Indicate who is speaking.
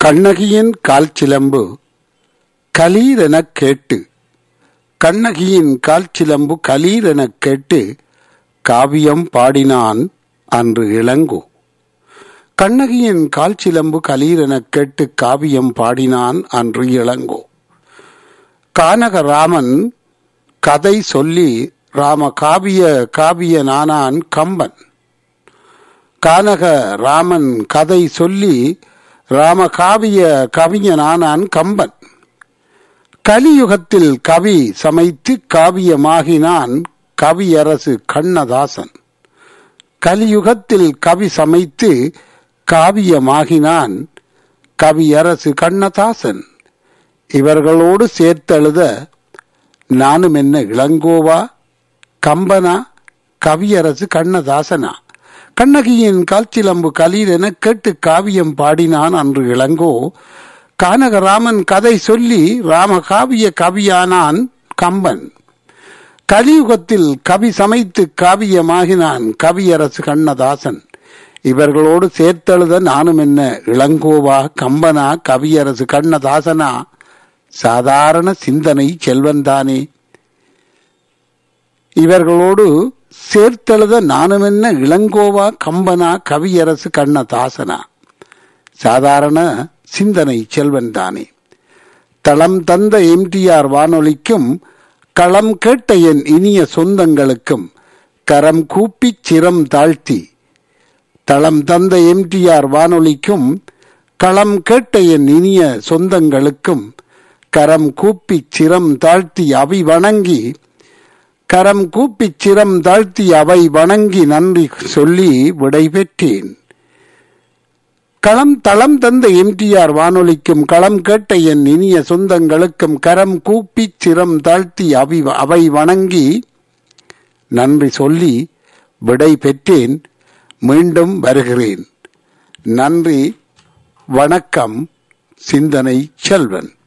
Speaker 1: கண்ணகியின் கால் சிலம்பு கலீரெனக் கேட்டு கண்ணகியின் கால் சிலம்பு கலீரெனக் கேட்டு காவியம் பாடினான் அன்று இளங்கோ கண்ணகியின் கால் சிலம்பு கலீரெனக் கேட்டு காவியம் பாடினான் அன்று இளங்கோ கானகராமன் கதை சொல்லி ராம காவிய காவிய நானான் கம்பன் கானக ராமன் கதை சொல்லி ராம காவிய கவிஞனானான் கம்பன் கலியுகத்தில் கவி சமைத்து காவியமாகினான் கவியரசு கண்ணதாசன் கலியுகத்தில் கவி சமைத்து காவியமாகினான் கவியரசு கண்ணதாசன் இவர்களோடு சேர்த்தெழுத நானும் என்ன இளங்கோவா கம்பனா கவியரசு கண்ணதாசனா கண்ணகியின் கால்சிலம்பு கலீர் என கேட்டு காவியம் பாடினான் அன்று இளங்கோ கானகராமன் கதை சொல்லி ராம காவிய கவியானான் கம்பன் கலியுகத்தில் கவி சமைத்து காவியமாகினான் கவியரசு கண்ணதாசன் இவர்களோடு சேர்த்தெழுத நானும் என்ன இளங்கோவா கம்பனா கவியரசு கண்ணதாசனா சாதாரண சிந்தனை செல்வன்தானே இவர்களோடு சேர்த்தெழுத நானும் என்ன இளங்கோவா கம்பனா கவியரசு கண்ணதாசனா சாதாரண சிந்தனை செல்வன் தானே தளம் தந்த எம்டிஆர் வானொலிக்கும் களம் கேட்ட என் இனிய சொந்தங்களுக்கும் கரம் கூப்பிச் சிரம் தாழ்த்தி தளம் தந்த எம்டிஆர் வானொலிக்கும் களம் கேட்ட என் இனிய சொந்தங்களுக்கும் கரம் கூப்பிச் சிரம் தாழ்த்தி அவை வணங்கி கரம் கூப்பிச் சிரம் தாழ்த்தி அவை வணங்கி நன்றி சொல்லி விடை பெற்றேன் களம் தளம் தந்த எம்டிஆர் வானொலிக்கும் களம் கேட்ட என் இனிய சொந்தங்களுக்கும் கரம் கூப்பிச் சிரம் தாழ்த்தி அவி அவை வணங்கி நன்றி சொல்லி விடை பெற்றேன் மீண்டும் வருகிறேன் நன்றி வணக்கம் சிந்தனை செல்வன்